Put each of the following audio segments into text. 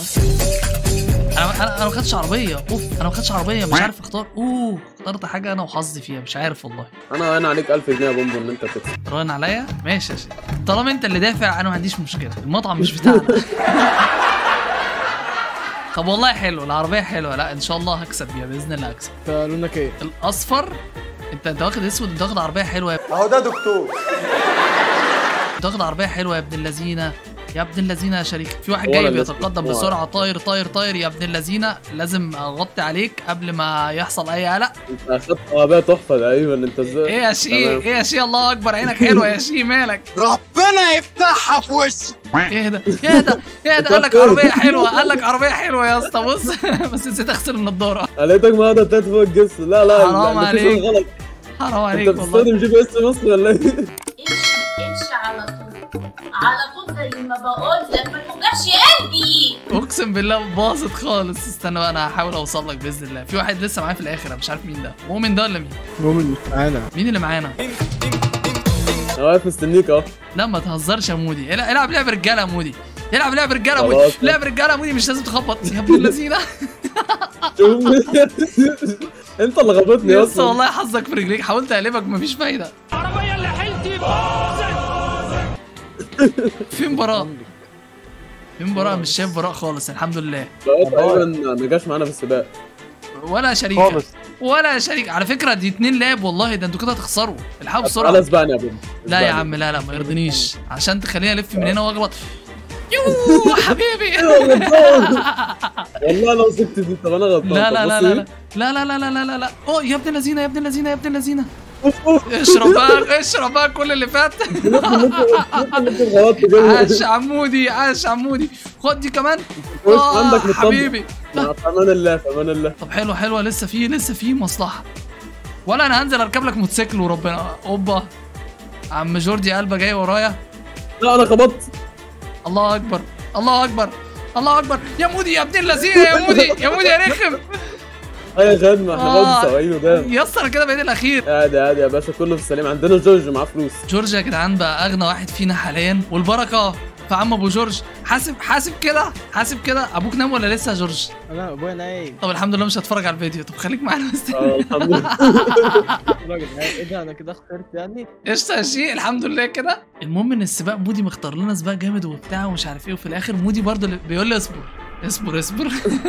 انا انا انا ما خدتش عربيه اوف انا ما خدتش عربيه مش عارف اختار اوه اخترت حاجه انا وحظي فيها مش عارف والله انا انا عليك 1000 جنيه يا بومبو ان انت تكسب راهن عليا ماشي يا شيخ طالما انت اللي دافع انا ما عنديش مشكله المطعم مش بتاعنا طب والله حلو العربيه حلوه لا ان شاء الله هكسب بيها باذن الله هكسب انت لونك ايه؟ الاصفر انت انت واخد اسود انت واخد عربيه حلوه يا اهو ده دكتور انت واخد عربيه حلوه يا ابن اللذينه يا ابن اللذينه يا شريك في واحد ولا جاي الاسود. بيتقدم ولا. بسرعه طاير طاير طاير يا ابن اللذينه لازم اغطي عليك قبل ما يحصل اي قلق انت اخدت عربيه تحفه تقريبا انت ازاي ايه يا شي تمام. ايه يا شي الله اكبر عينك حلوه يا شي مالك ربنا يفتحها في وشي ايه ده ايه ده ايه ده قال لك عربيه حلوه قال لك عربيه حلوه يا اسطى بص بس نسيت اغسل النضاره لقيتك ما طلعت فوق الجس لا لا حرام لا، عليك. اللوكيشن غلط حرام انت عليك والله بتستخدم جي بي اس مصر ولا ايه؟ امشي امشي على طول على طول زي ما بقول لك ما توجعش قلبي اقسم بالله باظت خالص استنى بقى انا هحاول اوصل لك باذن الله في واحد لسه معايا في الاخر انا مش عارف مين ده مؤمن ده ولا مين مؤمن مش معانا مين اللي معانا انا واقف مستنيك اهو لا ما تهزرش يا مودي الع- العب لعب رجاله يا مودي العب لعب رجاله يا مودي خلاص. لعب رجاله يا مودي مش لازم تخبط يا ابن اللذينه شوف انت اللي غلطتني يا اصلا اسطى والله حظك في رجليك حاولت اقلبك مفيش فايده فين براء فين براء مش شايف براء خالص الحمد لله بقى تقريبا ما جاش معانا في السباق ولا شريكه خالص ولا شريك على فكره دي اتنين لاب والله ده انتوا كده هتخسروا الحقوا تعالى بسرعه اسبقني يا بومبو لا يا اسبقني. عم لا لا ما يرضينيش عشان تخليني الف من هنا واغلط يوه حبيبي والله لو سبت دي طب انا غلطان لا طب لا لا بص لا دي. لا لا لا لا لا لا لا اوه يا ابن اللذينه يا ابن اللذينه يا ابن اللذينه اشرب بقى اشرب بقى كل اللي فات ممكن غلطت جوه. عاش عمودي عاش عمودي خد دي كمان وش آه، عندك مطمن. حبيبي مع- في امان الله في امان الله طب حلو حلوه لسه في لسه في مصلحه ولا انا هنزل اركب لك موتوسيكل وربنا اوبا عم جوردي قلبه جاي ورايا لا انا خبطت الله اكبر الله اكبر الله اكبر يا مودي يا ابن اللذينه يا مودي يا مودي يا رخم اي خدمه احنا آه. برضه سواقين قدام يا اسطى انا كده بقيت الاخير عادي عادي يا باشا كله في السليم عندنا جورج معاه فلوس جورج يا جدعان بقى اغنى واحد فينا حاليا والبركه في عم ابو جورج حاسب حاسب كده حاسب كده ابوك نام ولا لسه يا جورج انا ابويا نايم طب الحمد لله مش هتفرج على الفيديو طب خليك معانا بس اه الحمد لله راجل ايه ده انا كده خسرت يعني قشطه يا شيء الحمد لله كده المهم ان السباق مودي مختار لنا سباق جامد وبتاع ومش عارف ايه وفي الاخر مودي برضه اللي بيقول لي اصبر اصبر اصبر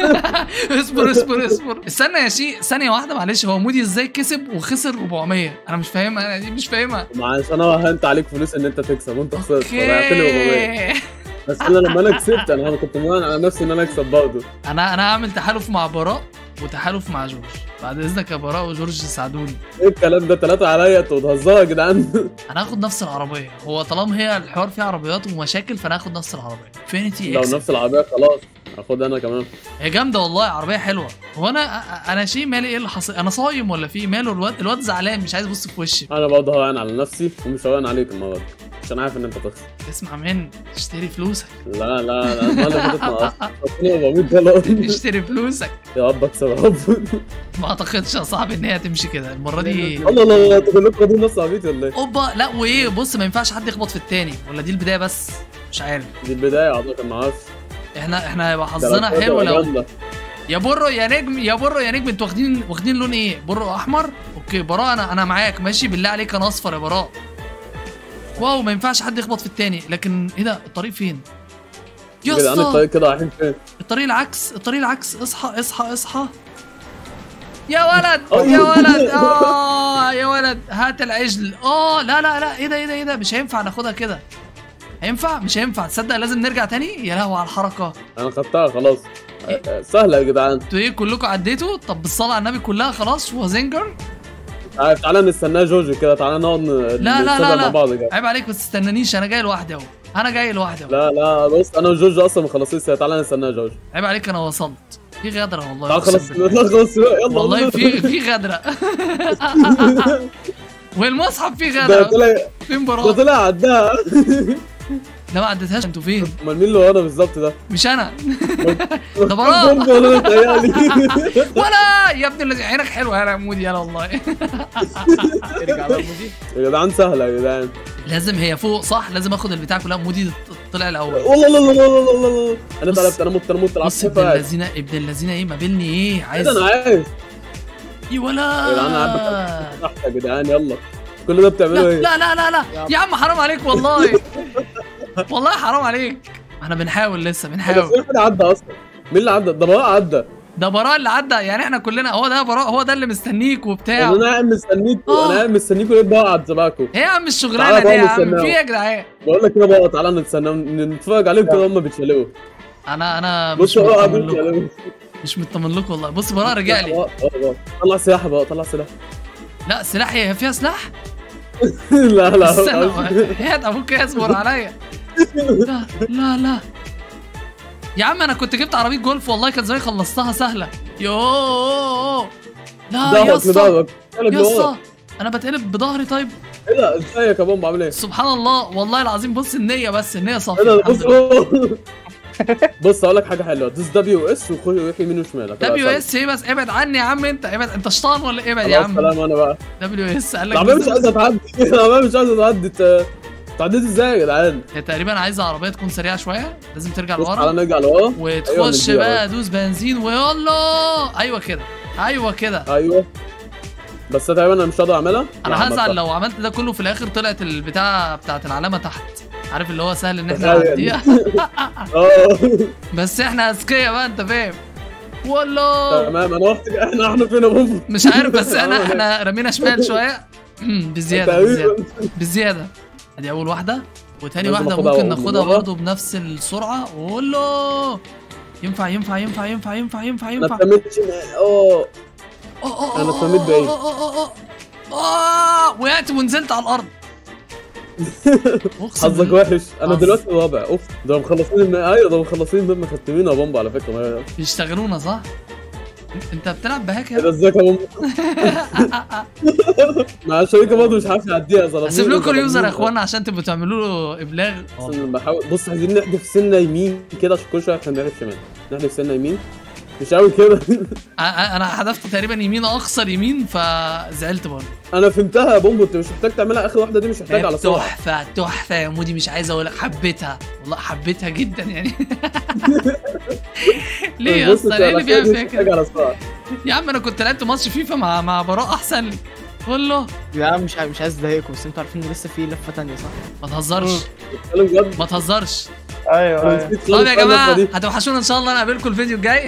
اصبر اصبر اصبر استنى يا شيء ثانيه واحده معلش هو مودي ازاي كسب وخسر 400 انا مش فاهمها انا دي مش فاهمها معلش انا وهنت عليك فلوس ان انت تكسب وانت خسرت فضيعت لي 400 اوكي بس انا لما انا كسبت انا كنت مراهن على نفسي ان انا اكسب برضه انا انا هعمل تحالف مع براء وتحالف مع جورج بعد اذنك يا براء وجورج ساعدوني ايه الكلام ده ثلاثة عليا انتوا بتهزروا يا جدعان انا هاخد نفس العربيه هو طالما هي الحوار فيه عربيات ومشاكل فانا هاخد نفس العربيه فينيتي لو اكس نفس العربية خلاص هاخدها انا كمان هي جامده والله عربيه حلوه هو انا انا شيء مالي ايه اللي حصل انا صايم ولا في إيه؟ ماله الواد الواد زعلان مش عايز يبص في وشي انا برضه هوان على نفسي ومش هوان عليك المرة دي عشان عارف ان انت تخسر اسمع مني اشتري فلوسك لا لا لا المرة اللي فاتت نقصت 400 دولار اشتري فلوسك يا رب اكسب يا رب ما اعتقدش يا صاحبي ان هي هتمشي كده المره دي الله الله الله انتوا كلكم واخدين نص عبيط ولا ايه؟ اوبا لا وايه بص ما ينفعش حد يخبط في التاني ولا دي البدايه بس مش عارف دي البداية اعتقد ما اعرفش احنا احنا هيبقى حظنا حلو لو يا برو يا نجم يا برو يا نجم انتوا واخدين واخدين لون ايه؟ برو احمر؟ اوكي براء انا انا معاك ماشي بالله عليك انا اصفر يا براء. واو ما ينفعش حد يخبط في التاني لكن ايه ده الطريق فين؟ يا جدعان اسطى الطريق كده رايحين فين؟ الطريق العكس الطريق العكس اصحى اصحى اصحى يا ولد يا ولد اه يا ولد هات العجل اه لا لا لا ايه ده ايه ده ايه ده مش هينفع ناخدها كده هينفع مش هينفع تصدق لازم نرجع تاني يا لهوي على الحركه انا خدتها خلاص آه، آه، سهلة يا جدعان انتوا ايه كلكم عديتوا طب بالصلاه على النبي كلها خلاص وزنجر تعالى تعالى نستناه جورج كده تعالى نقعد ن- لا لا نتسابق لا مع لا بعض كده عيب عليك بس تستنانيش انا جاي لوحدي اهو انا جاي لوحدي اهو لا لا بص انا وجورج اصلا مخلصين السنة تعالى نستناه جورج عيب عليك انا وصلت في غدره والله تعال أقسم خلاص بالله. لا خلاص يلا والله يلا. في في غدره والمصحف فيه ده غدره طلع فين ده براء طلع عداها لا ما عدتهاش انتوا فين امال مين اللي ورا بالظبط ده؟ مش انا ده براء. بومب ولا متهيألي ولا يا ابني الذي عينك حلوه يا مودي يلا والله ارجع بقى مودي يا جدعان سهله يا جدعان لازم هي فوق صح لازم اخد البتاع كلها مودي طلع الاول والله لا لا لا لا لا لا انا بص- اتقلبت انا مت انا مت بص ابن العب اللذينه ابن اللذينه ايه مقابلني ايه ايه عايز ده انا عايز ايه ولا يا جدعان انا قاعد تحت يا جدعان يلا كل ده بتعملوا لا ايه؟ لا لا لا لا يا عم حرام عليك والله والله حرام عليك احنا بنحاول لسه بس بنحاول في واحد عدى اصلا مين اللي عدى؟ ده براء عدى ده براء اللي عدى يعني احنا كلنا هو ده براء هو ده اللي مستنيك وبتاع انا قاعد مستنيكوا آه. انا قاعد مستنيكوا ايه بقى قعد سباكوا ايه يا عم الشغلانه تعالى دي يا بقى عم نستناه. في ايه يا جدعان بقول لك كده بقى تعالى نستنى نتفرج عليهم كده هم بيتشلوا انا انا مش بص هو قاعد مطمن لكم بيتشلوا مش مطمن لكم والله بص براء رجع لي آه، آه، آه. طلع سلاح بقى طلع سلاح لا سلاح هي فيها سلاح لا لا استنى هات ابوك يصبر عليا لا لا لا يا عم انا كنت جبت عربيه جولف والله كان زي خلصتها سهله يو لا يا ظهرك اسطى لظهرك قلب يا لورا. اسطى انا بتقلب بظهري طيب ايه ده ازيك يا بومب عامل ايه؟ سبحان الله والله العظيم بص النيه بس النيه صافيه ايه ده الحمد بص لله. بص اقول لك حاجه حلوه دوس دبليو اس وخش روح يمين وشمال دبليو اس ايه بس ابعد عني يا عم انت ابعد انت شيطان ولا إيه؟ ابعد يا عم سلام انا بقى دبليو اس قال لك العربيه مش بس- عايزه تعدي العربيه مش عايزه تعدي انت تعديت ازاي يا جدعان؟ هي تقريبا عايزه عربيه تكون سريعه شويه لازم ترجع بص تعالى لورا نرجع لورا وتخش نديها بقى دوس بنزين ويلا ايوه كده ايوه كده ايوه بس تقريبا انا مش هقدر اعملها انا لا، هزعل عملتها. لو عملت ده كله في الاخر طلعت البتاع بتاعت العلامه تحت عارف اللي هو سهل ان احنا تخيل. نعديها اه بس احنا اذكياء بقى انت فاهم والله تمام انا رحت احنا احنا فين يا بومب؟ مش عارف بس احنا احنا رمينا شمال شويه أمم، بزياده بزياده تقريبا بزياده ادي اول واحده وتاني لازم واحده آخدها ممكن من ناخدها ورا. برضه بنفس السرعه والله ينفع ينفع ينفع ينفع ينفع ينفع انا ينفع اتميت شمال اه أنا اتسميت بعيد. اه وقعت ونزلت على الارض أقسم حظك بالله. وحش انا حظ. دلوقتي رابع اوف ده مخلصين الم... ايوه ده مخلصين الباب مختمين يا بومب على فكره ما- بيشتغلونا صح؟ انت بتلعب بهاك ايه ده يا ازيك يا بومب مع الشركه برضه مش عارف يعديها ظلموني هسيب لكم ظلموني. اليوزر يا اخوانا عشان تبقوا تعملوا له ابلاغ بس أنا بحاول بص عايزين نحدف سنه يمين كده عشان كل شويه احنا بنحدف شمال نحدف سنه يمين مش قوي كده أ- أ- انا حذفت تقريبا يمين اقصر يمين فزعلت برضه انا فهمتها يا بومب انت مش محتاج تعملها اخر واحده دي مش محتاج على سرعه تحفه تحفه يا مودي مش عايز اقول لك حبيتها والله حبيتها جدا يعني ليه يا بص، اسطى أنت ليه اللي الأخير بيعمل دي فيا مش محتاج كده على سرعه يا عم انا كنت لعبت ماتش فيفا مع مع براء احسن لي والله يا عم مش عايز- مش عايز اضايقكم بس انتوا عارفين ان لسه في لفه تانية صح؟ ما تهزرش بتكلم بجد ما تهزرش ايوه انا ايوه نسيت طب خالص يا اللفة جماعه دي. هتوحشونا ان شاء الله نقابلكم الفيديو الجاي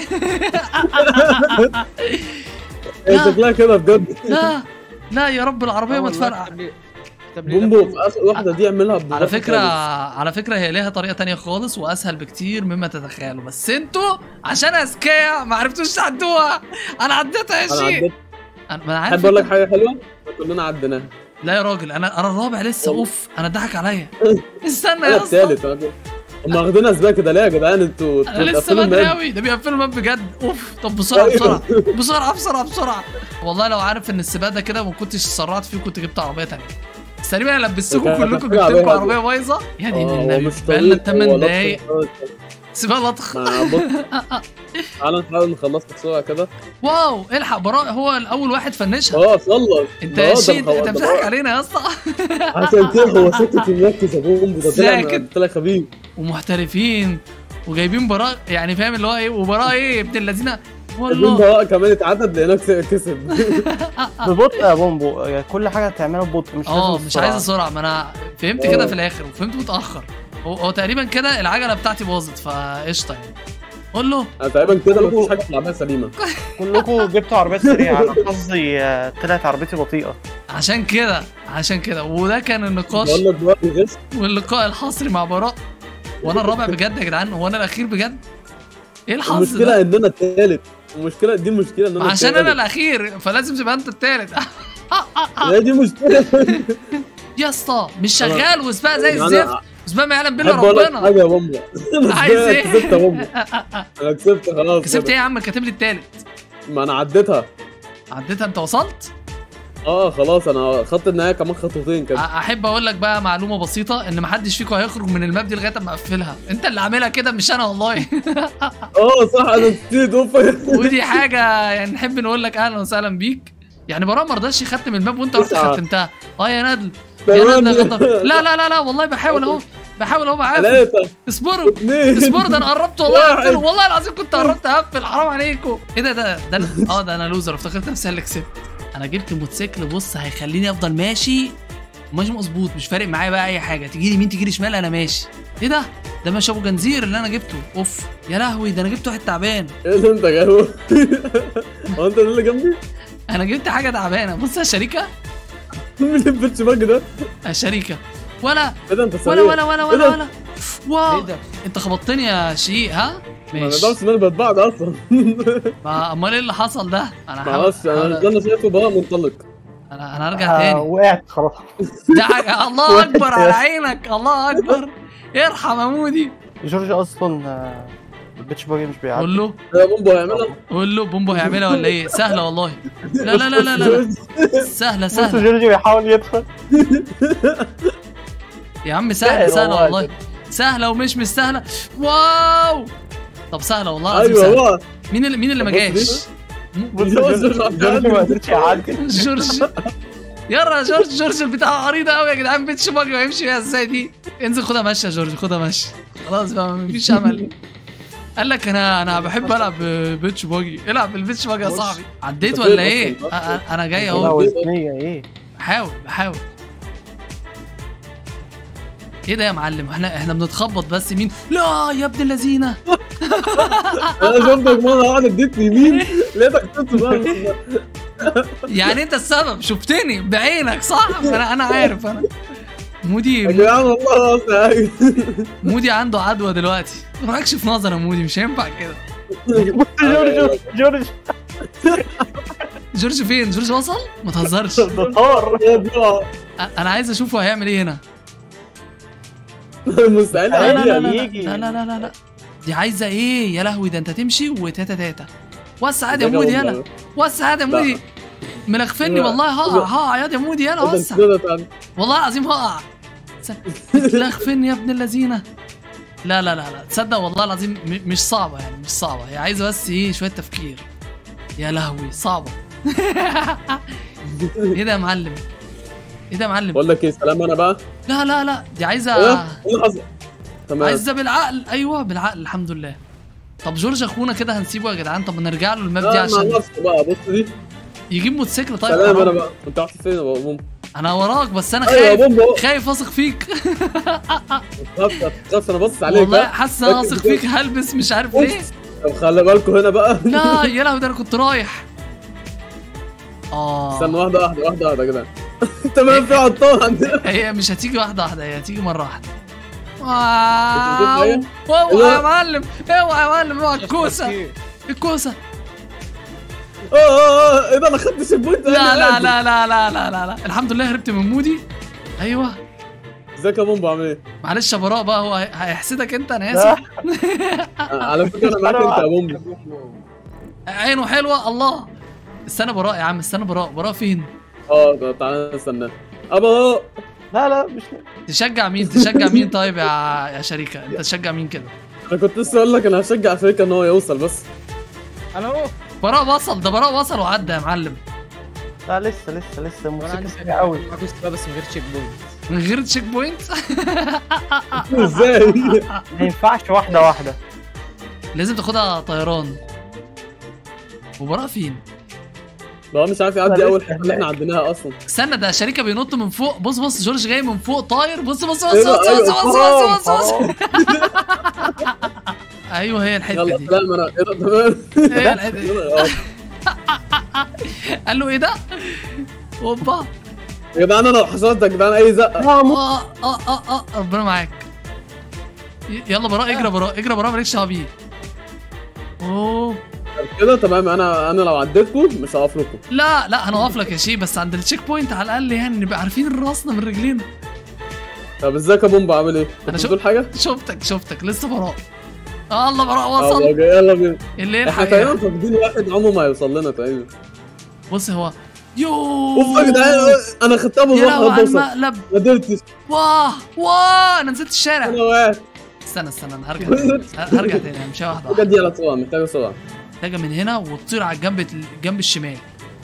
هي شكلها كده بجد لا لا يا رب العربيه ما تفرقع طب ليه- طب ليه بومبو لفة؟ في اخر واحده دي اعملها بضغط على فكره خالص. على فكره هي ليها طريقه تانية خالص واسهل بكتير مما تتخيلوا بس انتوا عشان اذكياء ما عرفتوش تعدوها انا عديتها يا انا شيء عديت انا ما أنا عارف احب اقول لك إنت- حاجه حلوه كلنا عديناها لا يا راجل انا انا الرابع لسه اوف انا ضحك عليا استنى انا يا اسطى الثالث انا هم واخدين اسباب كده ليه يا جدعان انتوا انا لسه بتقفلوا بدري الماب. قوي ده بيقفلوا ماب بجد اوف طب بسرعه أيوه. بسرعه بسرعه بسرعه بسرعه والله لو عارف ان السباق ده كده ما كنتش سرعت فيه كنت جبت عربيه تانية بس تقريبا انا لبستكم كانت كلكم محتاجة جبت عربية لكم هادية. عربيه بايظه يا دين آه، هو النبي مش بقالنا طريق، 8 هو لطخ دقايق خالص. سباق لطخ ما بص تعالى نحاول نخلص بسرعه كده واو الحق براء هو الاول واحد فنشها اه خلص انت ده يا ده شيء الخو- انت ده بتضحك براء. علينا يا اسطى عشان كده هو سكت ومركز يا بومبو ده طلع ساكت. طلع خبيث ومحترفين وجايبين براء يعني فاهم اللي هو ايه وبراء ايه ابن الذين ابن والله براء كمان اتعدد لقيناك كسب ببطء يا بومبو يعني كل حاجه هتعملها ببطء مش اه لازم مش عايز بسرعة. اسرع ما انا فهمت آه. كده في الاخر وفهمت متاخر هو, هو تقريبا كده العجله بتاعتي باظت فقشطه يعني قول له انا تقريبا كده مفيش حاجه تلعبها سليمه كلكم جبتوا عربيات سريعه انا حظي آه، طلعت عربيتي بطيئه عشان كده عشان كده وده كان النقاش بقول لك دلوقتي غش واللقاء الحصري مع براء وانا الرابع بجد يا جدعان هو انا الاخير بجد ايه الحظ المشكله ده ان انا الثالث المشكله دي المشكله ان انا عشان انا التالت. الاخير فلازم تبقى انت التالت هي دي مشكله يا اسطى مش شغال وسباق زي أنا الزفت سباق ما يعلم بالله احب اقول لك ربنا حاجه يا بومبو أنا عايز كسبت- إيه؟ كسبت يا بومبو انا كسبت خلاص كسبت كده. ايه يا عم كاتب لي التالت ما انا عديتها عديتها انت وصلت اه خلاص انا خط النهايه كمان خطوتين كده احب اقول لك بقى معلومه بسيطه ان محدش فيكم هيخرج من الماب دي لغايه اما اقفلها انت اللي عاملها كده مش انا والله اه صح انا نسيت اوف ودي حاجه يعني نحب نقول لك اهلا وسهلا بيك يعني براء ما رضاش يختم الماب وانت رحت تسعة. ختمتها اه يا ندل يا ندل ثمانية. يا غضب. لا لا لا لا والله بحاول اهو بحاول اهو بعافر ثلاثة اصبروا اثنين اصبروا ده انا قربت والله واحد. اقفله والله العظيم كنت قربت اقفل حرام عليكم ايه ده ده ده أنا- اه ده انا لوزر افتكرت نفسي اللي كسبت انا جبت موتوسيكل بص هيخليني افضل ماشي ماشي مظبوط مش فارق معايا بقى اي حاجه تيجي لي يمين تيجي لي شمال انا ماشي ايه ده ده مش ابو جنزير اللي انا جبته اوف يا لهوي ده انا جبت واحد تعبان ايه اللي انت جايبه؟ هو انت اللي جنبي؟ انا جبت حاجه تعبانه بص يا شريكه مين اللي البيتش باج ده؟ يا شريكه ولا ايه ده انت ولا سريع ولا ولا إيه ولا ده؟ ولا واو ايه ده؟ انت خبطتني يا شيء ها ما ماشي نقدرش نربط بعض اصلا ما- امال ايه اللي حصل ده انا هحاول- معرفش انا هحاول- اللي انا شايفه بقى منطلق انا انا هرجع آه، تاني وقعت خلاص ده حاجة الله اكبر على عينك الله اكبر ارحم يا مودي جورج اصلا آه، البيتش باجي مش بيعدي قول له يا بومبو هيعملها قول له بومبو هيعملها ولا ايه سهله والله لا لا لا لا لا سهله بص سهله جورج بيحاول يدخل يا عم سهله سهل سهله والله. والله سهله ومش مش سهله واو طب سهله والله العظيم ايوه سهله هو مين اللي مين اللي ما بص جاش بص جورج جورج ما قدرش يعدي جورج يلا يا جورج جورج البتاع عريضه قوي يا جدعان بيتش باجي هيمشي فيها ازاي دي انزل خدها ماشي يا جورج خدها ماشي خلاص بقى مفيش امل قال لك انا انا بحب العب بيتش باجي العب بالبيتش باجي يا صاحبي عديت أنت ولا فين ايه أصلاً؟ أ- أ- انا جاي لا اهو وزنية ايه بحاول بحاول ايه ده يا معلم احنا احنا بنتخبط بس مين لا يا ابن اللذينه انا شفتك مره واحده اديتني يمين لقيتك كنت بقى يعني انت السبب شفتني بعينك صح انا انا عارف انا مودي يا جدعان والله اصلا مودي عنده عدوى دلوقتي ما راكش في نظر يا مودي مش هينفع كده بص جورج جورج جورج فين جورج وصل ما تهزرش ده طار يا بيقع أ- انا عايز اشوفه هيعمل ايه هنا مستحيل لا لا لا عادي لا يجي. لا لا لا لا لا دي عايزه ايه يا لهوي ده انت تمشي وتاتا تاتا وسع عادي يا مودي يلا وسع عادي يا لا. مودي ملغفني لا. والله هقع هقع يا دي يا مودي يلا ده وسع انت كده تعال. والله العظيم هقع س- بتلغفني يا ابن اللذينه لا لا لا لا تصدق والله العظيم م- مش صعبه يعني مش صعبه هي عايزه بس ايه شويه تفكير يا لهوي صعبه ايه ده يا معلم ايه ده يا معلم بقول لك ايه سلام انا بقى لا لا لا دي عايزه ايه ايه اللي حصل تمام عايزه بالعقل ايوه بالعقل الحمد لله طب جورج اخونا كده هنسيبه يا جدعان طب نرجع له الماب دي لا مع عشان نفسه بقى بص دي يجيب موتوسيكل طيب سلام حرام. انا بقى انت رحت فين يا بومبو انا وراك بس انا ايوه يا خايف بومبو خايف اثق فيك خلاص خلاص انا باصص عليك والله ها؟ حاسس ان انا ركز اثق كده. فيك هلبس مش عارف أوف. ليه طب خلي بالكم هنا بقى لا يا لهوي ده انا كنت رايح اه استنى واحده واحده واحده واحده يا جدعان تمام في عطار عندنا هي مش هتيجي واحده واحده هي هتيجي مره واحده بتقول واو حاجة؟ اوعى يا لا. معلم اوعى يا معلم اوعى الكوسه الكوسه اه اه اه ايه ده انا خدت البوينت لا لا لا لا لا لا لا لا الحمد لله هربت من مودي ايوه ازيك يا بومبو عامل ايه؟ معلش يا براء بقى هو هي- هيحسدك انت انا اسف آه، على فكره انا معاك انت يا بومبو عينه حلوه الله استنى براء يا عم استنى براء براء فين اه ده تعالى نستنى ابا لا لا مش تشجع مين تشجع مين طيب يا يا شريكه انت تشجع مين كده انا كنت لسه اقول لك انا هشجع افريقيا ان هو يوصل بس انا اهو براء وصل ده براء وصل وعدى يا معلم لا لسه لسه لسه وانا عندي موسيقى سريعة قوي معاك بقى بس من غير تشيك بوينت من غير تشيك بوينت ازاي؟ ما ينفعش واحدة واحدة لازم تاخدها طيران وبراء فين ده هو مش عارف يعدي اول حته اللي احنا عديناها اصلا استنى ده شريكه بينط من فوق بص بص جورج جاي من فوق طاير بص بص بص ايه بص ده؟ بص ايوه، بص بص بص بص خلاص. ايوه هي الحته يلا دي سلام انا ايه ده تمام هي الحته دي آه. قال له ايه ده؟ اوبا يا جدعان انا لو حصلت يا جدعان اي زقه اه اه اه اه ربنا معاك ي- يلا براء اجري براء اجري براء مالكش دعوه بيه اوه كده تمام انا انا لو عديتكم مش هقف لكم لا لا هنقف لك يا شيء بس عند التشيك بوينت على الاقل يعني نبقى عارفين راسنا من رجلينا طب ازيك يا بومبا عامل ايه؟ أنا انت شو- بتقول حاجه؟ شفتك شفتك لسه براء آه الله براء اه وصل يلا بينا اللي احنا يلحق تقريبا يلحق. فاقدين واحد عمره ما هيوصل لنا تقريبا بص هو يو اوف يا جدعان انا خدتها يا بالراحه لهوي على بوصل المقلب ما قدرتش واه واه انا نزلت الشارع انا واقف استنى استنى انا هرجع تاني. ه- هرجع تاني همشي واحده واحده بجد دي على سرعه محتاجه سرعه محتاجه من هنا وتطير على الجنب الجنب الشمال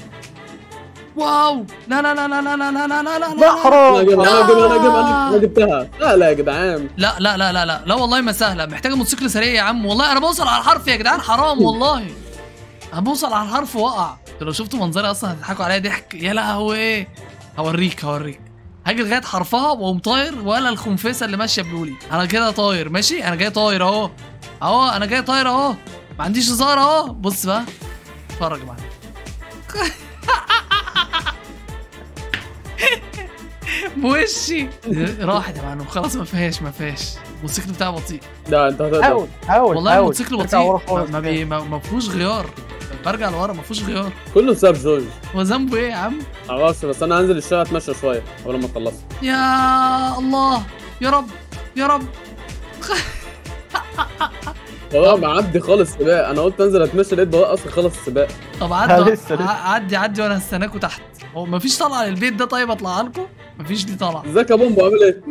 واو لا لا لا لا لا لا لا لا لا لا لا انا حرام اجيبها انا اجيبها انا اجيبها انا جبتها لا لا يا جدعان لا لا لا لا لا لا والله ما سهله محتاجه موتوسيكل سريع يا عم والله انا بوصل على الحرف يا جدعان حرام والله انا بوصل على الحرف واقع انتوا لو شفتوا منظري اصلا هتضحكوا عليا ضحك يا لهوي هوريك هوريك هاجي لغايه حرفها واقوم طاير ولا الخنفسه اللي ماشيه بلولي انا كده طاير ماشي انا جاي طاير اهو اهو انا جاي طاير اهو ما عنديش هزار اهو بص بقى اتفرج معايا بوشي راحت يا معلم خلاص ما فيهاش ما فيهاش الموتوسيكل بتاعي بطيء لا انت هتقدر حاول حاول والله حاول. الموتوسيكل ارجع ورا بطيء ما- خالص ما, بي ما, ما فيهوش غيار برجع لورا ما فيهوش غيار كله بسبب جورج هو ذنبه ايه يا عم معرفش بس انا هنزل الشارع اتمشى شويه قبل ما اخلص يا الله يا رب يا رب والله معدي خالص السباق انا قلت انزل اتمشى لقيت بقى اصلا خلص السباق طب عدوا لسه- لسه. ع- عدي عدي وانا هستناكوا تحت هو مفيش طلعه للبيت ده طيب اطلع لكم مفيش دي طلعه ازيك يا بومبو عامل ايه؟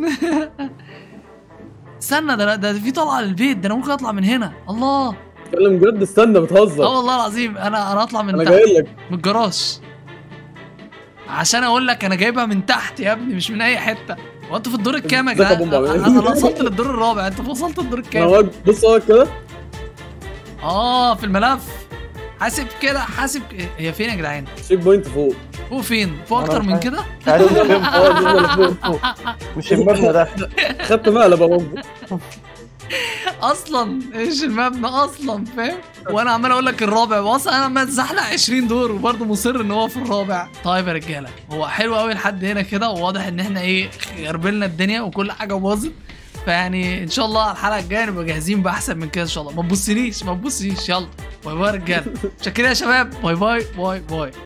استنى ده ده في طلعه للبيت ده انا ممكن اطلع من هنا الله اتكلم جد استنى بتهزر اه والله العظيم انا انا اطلع من انا تحت جاي لك من الجراج عشان اقول لك انا جايبها من تحت يا ابني مش من اي حته هو انتوا في الدور الكام يا ازيك يا جدعان بومبا؟ انا أنا وصلت للدور الرابع انت وصلت الدور انا الكام واقف بص واقف كده اه في الملف حاسب كده حاسب هي فين يا جدعان شيك بوينت فوق فوق فين فوق أنا اكتر مش من عارف. كده مش عارف فين اه دي اللي فوق مش المبنى ده خدت مقلب يا بومبو اصلا ايش المبنى اصلا فاهم وانا عمال اقول لك الرابع واصلا انا متزحلق 20 دور وبرضه مصر ان هو في الرابع طيب يا رجاله هو حلو قوي لحد هنا كده وواضح ان احنا ايه غربلنا الدنيا وكل حاجه باظت فيعني ان شاء الله الحلقه الجايه نبقى جاهزين باحسن من كده ان شاء الله ما تبصنيش ما تبصنيش يلا باي باي يا رجاله شكرا يا شباب باي باي باي باي